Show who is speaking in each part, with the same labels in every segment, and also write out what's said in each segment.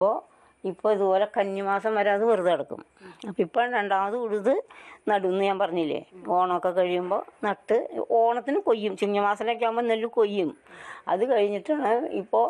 Speaker 1: അപ്പോൾ ഇപ്പോൾ ഇതുപോലെ കന്നിമാസം വരെ അത് വെറുതെ കിടക്കും അപ്പം ഇപ്പം രണ്ടാമത് ഉഴുത് നടുന്ന് ഞാൻ പറഞ്ഞില്ലേ ഓണമൊക്കെ കഴിയുമ്പോൾ നട്ട് ഓണത്തിന് കൊയ്യും ചിങ്ങമാസത്തിലൊക്കെ ആകുമ്പോൾ നെല്ല് കൊയ്യും അത് കഴിഞ്ഞിട്ടാണ് ഇപ്പോൾ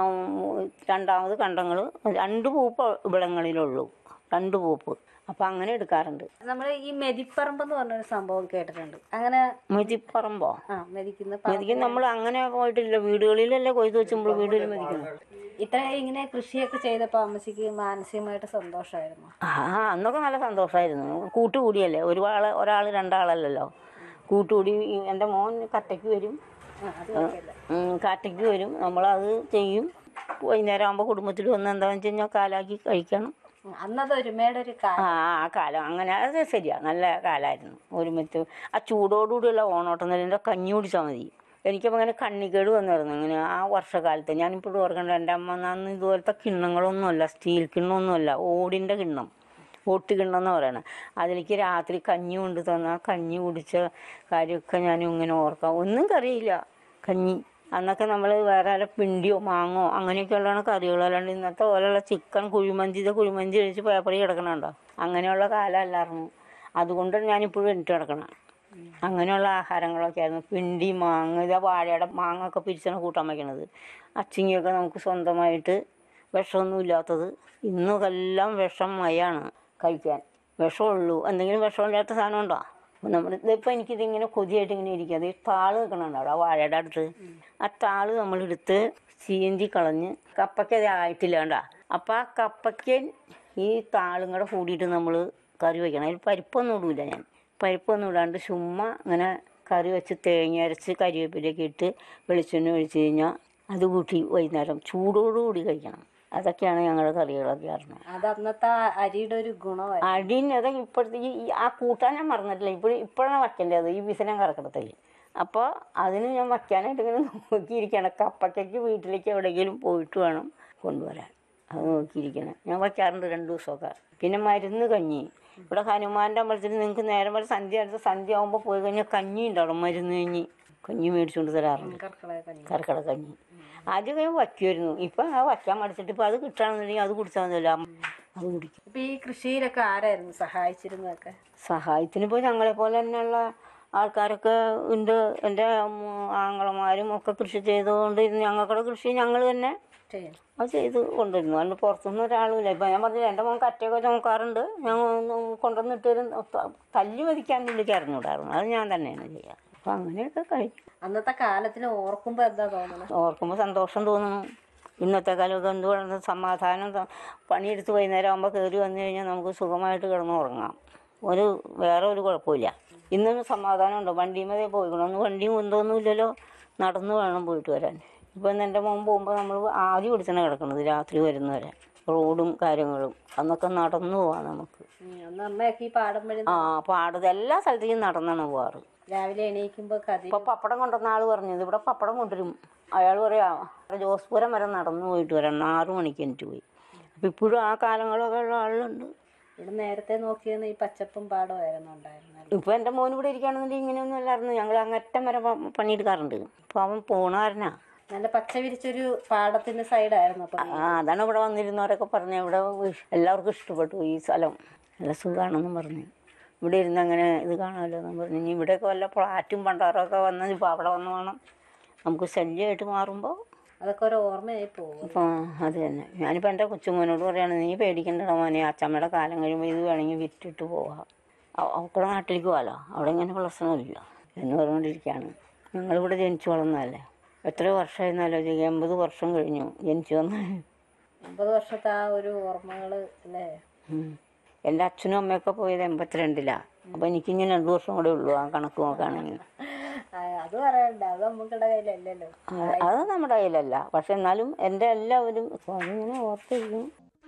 Speaker 1: രണ്ടാമത് കണ്ടങ്ങൾ രണ്ട് പൂപ്പ് ഇവിടങ്ങളിലുള്ളൂ രണ്ട് പൂപ്പ് അപ്പം അങ്ങനെ എടുക്കാറുണ്ട്
Speaker 2: നമ്മൾ ഈ മെതിപ്പറമ്പ് എന്ന് പറഞ്ഞൊരു സംഭവം കേട്ടിട്ടുണ്ട് അങ്ങനെ
Speaker 1: മെതിപ്പറമ്പോ
Speaker 2: ആ മെതിക്കുന്ന
Speaker 1: മെതിക്കും നമ്മൾ അങ്ങനെ പോയിട്ടില്ല വീടുകളിലല്ലേ കൊയ്ത് വെച്ചുമ്പോൾ വീടുകളിൽ മെതിക്കുന്നത്
Speaker 2: ഇത്ര ഇങ്ങനെ കൃഷിയൊക്കെ ചെയ്തപ്പോൾ അമ്മച്ചിക്ക് മാനസികമായിട്ട് സന്തോഷമായിരുന്നു
Speaker 1: ആ അന്നൊക്കെ നല്ല സന്തോഷമായിരുന്നു കൂട്ടുകൂടിയല്ലേ ഒരുപാട് ഒരാൾ രണ്ടാളല്ലല്ലോ കൂട്ടുകൂടി ഈ എൻ്റെ മോൻ കട്ടയ്ക്ക് വരും
Speaker 2: ആ അത് കുഴപ്പമില്ല
Speaker 1: ഉം, കാറ്റയ്ക്ക് വരും നമ്മളത് ചെയ്യും വൈകുന്നേരം ആകുമ്പോൾ കുടുംബത്തിൽ വന്ന് എന്താണെന്ന് വെച്ച് കഴിഞ്ഞാൽ കാലാക്കി കഴിക്കണം
Speaker 2: ഉം, അന്നത് ഒരുമയുടെ ഒരു കാര്യം
Speaker 1: ആ ആ കാലം അങ്ങനെ അത് ശരിയാ നല്ല കാലമായിരുന്നു ഒരുമിച്ച് ആ ചൂടോടുകൂടിയുള്ള ഓണോട്ടം നെല്ലിൻ്റെ കഞ്ഞി കുടിച്ചാൽ മതി എനിക്കപ്പോൾ അങ്ങനെ കണ്ണിക്കേട് വന്നിരുന്നു ഇങ്ങനെ ആ വർഷകാലത്ത് ഞാനിപ്പോഴും ഓർക്കണ്ട എൻ്റെ അമ്മ അന്ന് ഇതുപോലത്തെ കിണ്ണങ്ങളൊന്നുമല്ല സ്റ്റീൽ കിണ്ണമൊന്നുമല്ല ഓടിൻ്റെ കിണ്ണം ഓട്ട് കിണ്ണം എന്ന് പറയണത് അതിലേക്ക് രാത്രി കഞ്ഞി കൊണ്ട് തന്ന ആ കഞ്ഞി കുടിച്ച കാര്യമൊക്കെ ഞാൻ ഇങ്ങനെ ഓർക്കാം ഒന്നും കറിയില്ല കഞ്ഞി അന്നൊക്കെ നമ്മൾ വേറെ വല്ല പിണ്ടിയോ മാങ്ങോ അങ്ങനെയൊക്കെയുള്ളതാണ് കറികൾ അല്ലാണ്ട് ഇന്നത്തെ പോലെയുള്ള ചിക്കൻ കുഴിമന്തി ഇത് കുഴിമന്തി കഴിച്ച് പേപ്പറിൽ കിടക്കണുണ്ടോ അങ്ങനെയുള്ള കാലമല്ലായിരുന്നു അതുകൊണ്ട് ഞാനിപ്പോഴും എനിക്ക് കിടക്കണം അങ്ങനെയുള്ള ആഹാരങ്ങളൊക്കെ ആയിരുന്നു പിണ്ടി മാങ്ങ ഇതാ വാഴയുടെ മാങ്ങ ഒക്കെ പിരിച്ചാണ് കൂട്ടാൻ വയ്ക്കണത് അച്ചിങ്ങിയൊക്കെ നമുക്ക് സ്വന്തമായിട്ട് വിഷമൊന്നും ഇല്ലാത്തത് ഇന്നൊക്കെ എല്ലാം വിഷം മയാണ് കഴിക്കാൻ വിഷമുള്ളൂ എന്തെങ്കിലും വിഷമില്ലാത്ത സാധനം ഉണ്ടോ നമ്മൾ ഇതിപ്പോൾ എനിക്കിതിങ്ങനെ കൊതിയായിട്ട് ഇങ്ങനെ ഇരിക്കുക അത് ഈ താള് നിൽക്കണുണ്ട് അവിടെ ആ വാഴയുടെ അടുത്ത് ആ താള് നമ്മളെടുത്ത് ചീന്തി കളഞ്ഞ് കപ്പയ്ക്ക് അത് ആയിട്ടില്ല കണ്ട അപ്പം ആ കപ്പയ്ക്ക് ഈ താളും കൂടെ കൂടിയിട്ട് നമ്മൾ കറി വയ്ക്കണം അതിൽ പരിപ്പൊന്നും ഇടൂല ഞാൻ പരിപ്പൊന്നും ഇടാണ്ട് ചുമ്മാ ഇങ്ങനെ കറി വെച്ച് തേങ്ങ അരച്ച് കരിവേപ്പിലൊക്കെ ഇട്ട് വെളിച്ചെണ്ണ ഒഴിച്ച് കഴിഞ്ഞാൽ അത് കൂട്ടി വൈകുന്നേരം ചൂടോടുകൂടി കഴിക്കണം അതൊക്കെയാണ് ഞങ്ങളുടെ കറികളൊക്കെ അറിഞ്ഞത്
Speaker 2: അത് അന്നത്തെ ആ അരിയുടെ ഒരു ഗുണമായിരുന്നു
Speaker 1: അടിന് അതൊക്കെ ഇപ്പോഴത്തെ ഈ ഈ ആ കൂട്ടാൻ ഞാൻ മറന്നിട്ടില്ല ഇപ്പോഴും ഇപ്പോഴാണ് വയ്ക്കേണ്ടത് ഈ വിസനം കറക്കടത്തിൽ അപ്പോൾ അതിന് ഞാൻ വയ്ക്കാനായിട്ട് ഇങ്ങനെ നോക്കിയിരിക്കണം കപ്പയ്ക്ക് വീട്ടിലേക്ക് എവിടെയെങ്കിലും പോയിട്ട് വേണം കൊണ്ടുവരാൻ അത് നോക്കിയിരിക്കണം ഞാൻ വയ്ക്കാറുണ്ട് രണ്ട് ദിവസമൊക്കെ പിന്നെ മരുന്ന് കഞ്ഞി ഇവിടെ ഹനുമാൻ്റെ അമ്പലത്തിൽ നിങ്ങൾക്ക് നേരം വരെ സന്ധ്യ അടുത്ത് സന്ധ്യ ആകുമ്പോൾ പോയി കഴിഞ്ഞാൽ കഞ്ഞി ഉണ്ടാവും മരുന്ന് കഞ്ഞി കഞ്ഞി മേടിച്ചുകൊണ്ട് തരാറുണ്ട്
Speaker 2: കർക്കിടക കഞ്ഞി
Speaker 1: കർക്കിടക കഞ്ഞി ആദ്യം ഞാൻ വയ്ക്കുമായിരുന്നു ഇപ്പം ആ വയ്ക്കാൻ മടിച്ചിട്ട് ഇപ്പം അത് കിട്ടുകയാണെന്നുണ്ടെങ്കിൽ അത് കുടിച്ചാൽ മതിയല്ല അത് കുടിക്കും
Speaker 2: ഇപ്പൊ ഈ കൃഷിയിലൊക്കെ ആരായിരുന്നു സഹായിച്ചിരുന്നതൊക്കെ
Speaker 1: സഹായത്തിന് ഇപ്പോൾ ഞങ്ങളെ പോലെ തന്നെയുള്ള ആൾക്കാരൊക്കെ ഉണ്ട് എൻ്റെ ആങ്ങളമാരും ഒക്കെ കൃഷി ചെയ്തുകൊണ്ട് ഞങ്ങൾക്കുടെ കൃഷി ഞങ്ങൾ തന്നെ
Speaker 2: ചെയ്യും
Speaker 1: അത് ചെയ്ത് കൊണ്ടുവരുന്നു അതുകൊണ്ട് പുറത്തുനിന്ന് ഒരാളുമില്ല ഇപ്പം ഞാൻ പറഞ്ഞില്ല എൻ്റെ മോൻ കറ്റയൊക്കെ ചുമക്കാറുണ്ട് ഞാൻ കൊണ്ടുവന്നിട്ട് തരും തല്ലി മതിക്കാൻ പുള്ളിക്ക് അറിഞ്ഞൂടായിരുന്നു അത് ഞാൻ തന്നെയാണ് ചെയ്യുക അപ്പം അങ്ങനെയൊക്കെ കഴിക്കും
Speaker 2: അന്നത്തെ കാലത്തിന് ഓർക്കുമ്പോ എന്താ തോന്നുന്നത്
Speaker 1: ഓർക്കുമ്പോൾ സന്തോഷം തോന്നുന്നു ഇന്നത്തെ കാലമൊക്കെ എന്തുകൊണ്ട് സമാധാനം ത- പണിയെടുത്ത് വൈകുന്നേരം ആകുമ്പോൾ കയറി വന്നു കഴിഞ്ഞാൽ നമുക്ക് സുഖമായിട്ട് കിടന്ന് ഉറങ്ങാം ഒരു വേറെ ഒരു കുഴപ്പമില്ല ഇന്നൊരു സമാധാനമുണ്ട് വണ്ടിയുമതേ പോയിക്കണം ഒന്ന് വണ്ടിയും കുന്തമൊന്നും ഇല്ലല്ലോ നടന്നു വേണം പോയിട്ട് വരാൻ ഇപ്പം എൻ്റെ മോൻ പോകുമ്പോൾ നമ്മൾ ആദ്യം പിടിച്ചാണ് കിടക്കുന്നത് രാത്രി വരുന്നവരെ റോഡും കാര്യങ്ങളും അന്നൊക്കെ നടന്നു പോവാം നമുക്ക്
Speaker 2: ഉം, അന്ന് അമ്മയൊക്കെ ഈ പാടം വഴി
Speaker 1: ആ പാടത്ത് എല്ലാ സ്ഥലത്തേക്കും നടന്നാണ് പോവാറ്
Speaker 2: രാവിലെ എണീക്കുമ്പോ കതി
Speaker 1: ഇപ്പൊ പപ്പടം കൊണ്ടുവന്ന ആള് പറഞ്ഞത് ഇവിടെ പപ്പടം കൊണ്ടുവരും അയാൾ പറയാ ജോസ്പുരം വരെ നടന്നു പോയിട്ട് വരാം ആറു മണിക്ക് എനിക്ക് പോയി അപ്പൊ ഇപ്പോഴും ആ കാലങ്ങളൊക്കെ ഉള്ള ആളുണ്ട്
Speaker 2: ഇവിടെ നേരത്തെ നോക്കിയെന്ന് ഈ പച്ചപ്പും പാടമായിരുന്നു ഉണ്ടായിരുന്നത്
Speaker 1: ഇപ്പൊ എന്റെ മോൻ ഇവിടെ ഇരിക്കുകയാണെന്നുണ്ടെങ്കിൽ ഇങ്ങനെയൊന്നും അല്ലായിരുന്നു ഞങ്ങൾ അങ്ങറ്റം വരെ പ- പണിയെടുക്കാറുണ്ട് ഇപ്പൊ അവൻ പോണാരനാ
Speaker 2: നല്ല പച്ച വിരിച്ചൊരു പാടത്തിന്റെ സൈഡായിരുന്നു അപ്പൊ
Speaker 1: ആ അതാണ് ഇവിടെ വന്നിരുന്നവരൊക്കെ പറഞ്ഞു ഇവിടെ ഇഷ്- എല്ലാവർക്കും ഇഷ്ടപ്പെട്ടു ഈ സ്ഥലം നല്ല സുഖമാണെന്നും പറഞ്ഞു ഇവിടെ ഇരുന്ന് അങ്ങനെ ഇത് കാണാമല്ലോ എന്നും പറഞ്ഞു ഇനി ഇവിടെയൊക്കെ വല്ല ഫ്ലാറ്റും പണ്ടാറൊക്കെ വന്നാൽ ഇപ്പോൾ അവിടെ വന്ന് വേണം നമുക്ക് ശല്യമായിട്ട് മാറുമ്പോൾ
Speaker 2: അതൊക്കെ ഒരു ഓർമ്മയായി പോകും
Speaker 1: അപ്പോൾ അത് തന്നെ ഞാനിപ്പോൾ എൻ്റെ കൊച്ചുമോനോട് പറയാണ് നീ പേടിക്കണ്ടടാ മോനെ അച്ചമ്മയുടെ കാലം കഴിയുമ്പോൾ ഇത് വേണമെങ്കിൽ വിറ്റിട്ട് പോവാം അവ- അവക്കടെ നാട്ടിലേക്ക് പോകാമല്ലോ അവിടെ ഇങ്ങനെ പ്രശ്നമില്ല എന്ന് പറഞ്ഞുകൊണ്ടിരിക്കുകയാണ് ഞങ്ങളിവിടെ ജനിച്ചു വളർന്നതല്ലേ എത്ര വർഷമായിരുന്നാലോ ചെയ്യുക എൺപത് വർഷം കഴിഞ്ഞു ജനിച്ചു വന്ന്
Speaker 2: അമ്പത് വർഷത്തെ ആ ഒരു ഓർമ്മകള് അല്ലേ
Speaker 1: ഉം. എൻ്റെ അച്ഛനും അമ്മയൊക്കെ പോയത് എൺപത്തിരണ്ടിലാണ് അപ്പോൾ എനിക്കിങ്ങനെ രണ്ട് വർഷം കൂടെ ഉള്ളൂ ആ കണക്ക് നോക്കുകയാണെങ്കിൽ
Speaker 2: ആ, അത് പറയണ്ട അത് നമുക്കിടെ കയ്യിലല്ലല്ലോ
Speaker 1: അത് അത് നമ്മുടെ കയ്യിലല്ല പക്ഷെ എന്നാലും എൻ്റെ എല്ലാവരും അപ്പോൾ അതിങ്ങനെ ഓർത്തിരിക്കും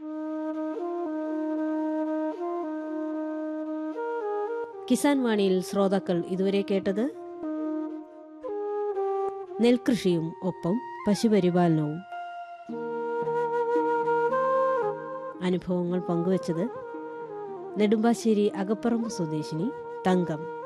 Speaker 3: കിസാൻ വാണിയിൽ ശ്രോതാക്കൾ ഇതുവരെ കേട്ടത് നെൽകൃഷിയും ഒപ്പം പശുപരിപാലനവും അനുഭവങ്ങൾ പങ്കുവച്ചത് നെടുമ്പാശ്ശേരി അകപ്പറമ്പ് സ്വദേശിനി തങ്കം